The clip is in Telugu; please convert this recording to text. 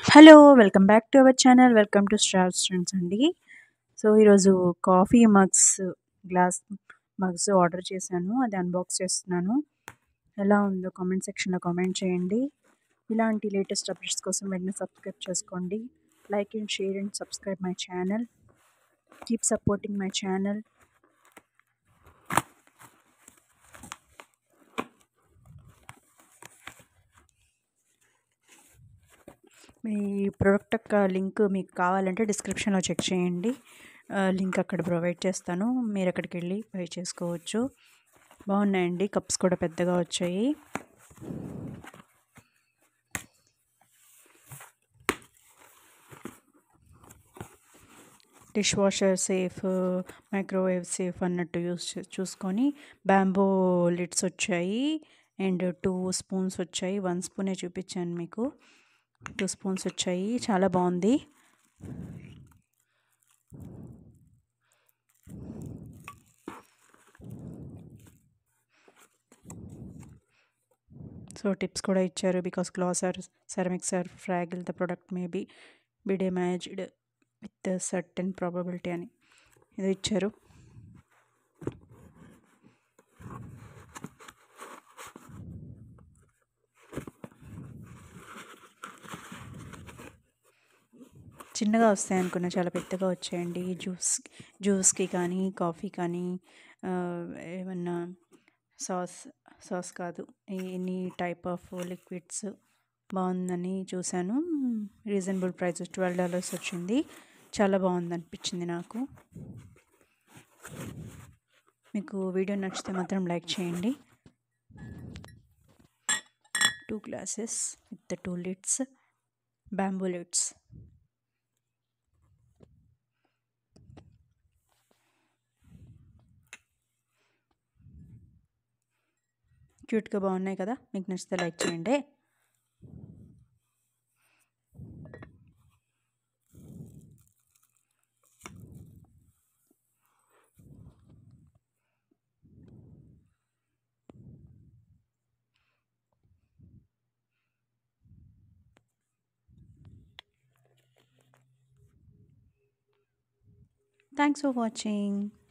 Hello welcome back to our channel welcome to star students అండి సో ఈరోజు coffee mugs glass mugs order చేశాను అది అన్బాక్స్ చేస్తున్నాను ఎలా ఉందో కామెంట్ సెక్షన్లో కామెంట్ చేయండి ఇలాంటి లేటెస్ట్ అప్డేట్స్ కోసం వెంటనే సబ్స్క్రైబ్ చేసుకోండి like and share and subscribe my channel keep supporting my channel మీ ప్రోడక్ట్ యొక్క లింక్ మీకు కావాలంటే డిస్క్రిప్షన్లో చెక్ చేయండి లింక్ అక్కడ ప్రొవైడ్ చేస్తాను మీరు అక్కడికి వెళ్ళి బై చేసుకోవచ్చు బాగున్నాయండి కప్స్ కూడా పెద్దగా వచ్చాయి dishwasher safe microwave safe అన్నట్టు యూస్ చూసుకొని బ్యాంబో లిడ్స్ వచ్చాయి అండ్ టూ స్పూన్స్ వచ్చాయి వన్ స్పూనే చూపించాను మీకు టూ స్పూన్స్ వచ్చాయి చాలా బాగుంది సో టిప్స్ కూడా ఇచ్చారు because glass or ceramics are fragile the product may be be damaged with certain probability అని ఇది ఇచ్చారు చిన్నగా వస్తాయి అనుకున్నా చాలా పెద్దగా వచ్చాయండి జ్యూస్ జ్యూస్కి కానీ కాఫీ కానీ ఏమన్నా సాస్ సాస్ కాదు ఎనీ టైప్ ఆఫ్ లిక్విడ్స్ బాగుందని చూశాను రీజనబుల్ ప్రైస్ ట్వెల్వ్ డాలర్స్ వచ్చింది చాలా బాగుంది అనిపించింది నాకు మీకు వీడియో నచ్చితే మాత్రం లైక్ చేయండి two glasses with the two lids bamboo lids క్యూట్గా బాగున్నాయి కదా మీకు నచ్చితే లైక్ చేయండి Thanks for watching.